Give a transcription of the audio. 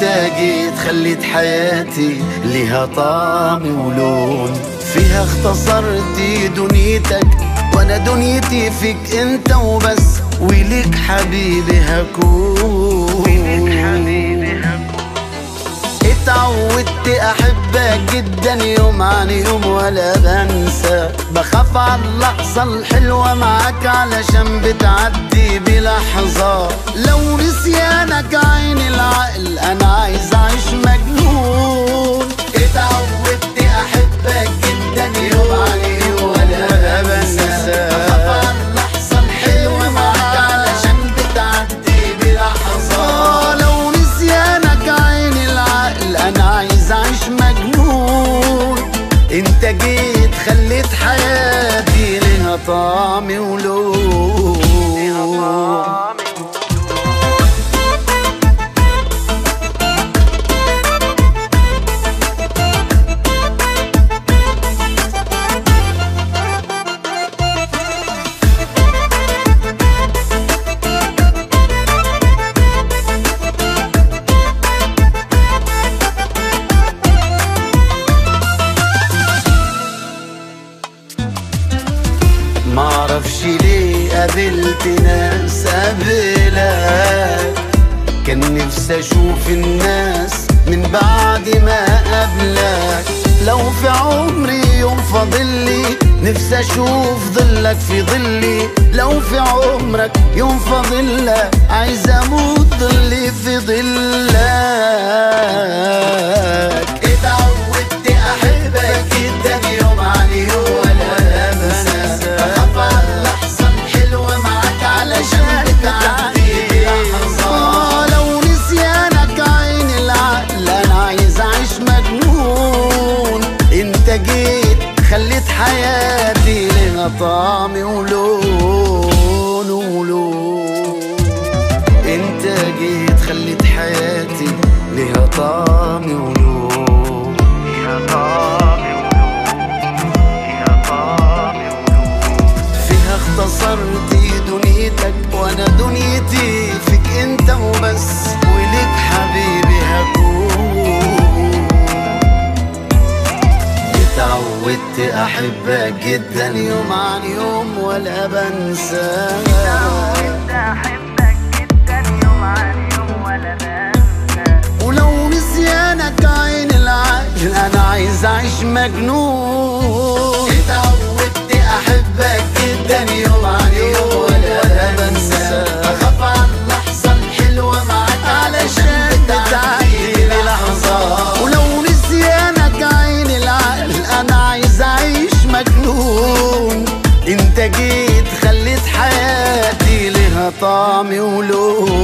جيت خليت حياتي لها طعم ولون فيها اختصرت دنيتك وانا دنيتي فيك انت وبس وليك حبيبي هكون اتعودت احبك جدا يوم عن يوم ولا بنسى بخاف على اللحظة الحلوة معاك علشان بتعدي بلحظة لو نسيانك عين العقل انا عايز اعيش مجنون اتعودت احبك جدا يوم عن يوم ولا بنسى بخاف على اللحظة الحلوة معاك علشان بتعدي بلحظة لو نسيانك عين العقل انا عايز اعيش مجنون انت جيت خليت حياتي لها طعم ولون معرفش ليه قابلت ناس قبلك كان نفسي اشوف الناس من بعد ما قبلك لو في عمري يوم فاضلي نفسي اشوف ظلك في ظلي لو في عمرك يوم فاضلك عايز اموت ظلي في ظلك اتعودت احبك جدا يوم عن يوم ولا بنسى بخاف على اللحظة الحلوة معاك علشان بتعدي لحظة لو نسيانك عين العقل انا عايز اعيش مجنون انت جيت خليت حياتي لها طعم ولون ولون انت جيت خليت حياتي لها طعم ولون لها طعم فيها اختصرت دنيتك وانا دنيتي فيك انت وبس وليك حبيبي هكون اتعودت احبك جدا يوم عن يوم ولا بنساك اتعودت احبك جدا يوم عن يوم ولا بنسى ولو نسيانك عين العقل انا عايز اعيش مجنون اتعودت احبك جدا يوم عن يوم ولا بنسى بخاف على اللحظة الحلوة معاك علشان بتعدي لحظة ولو نسيانك عين العقل انا عايز اعيش مجنون انت جيت خليت حياتي لها طعم ولون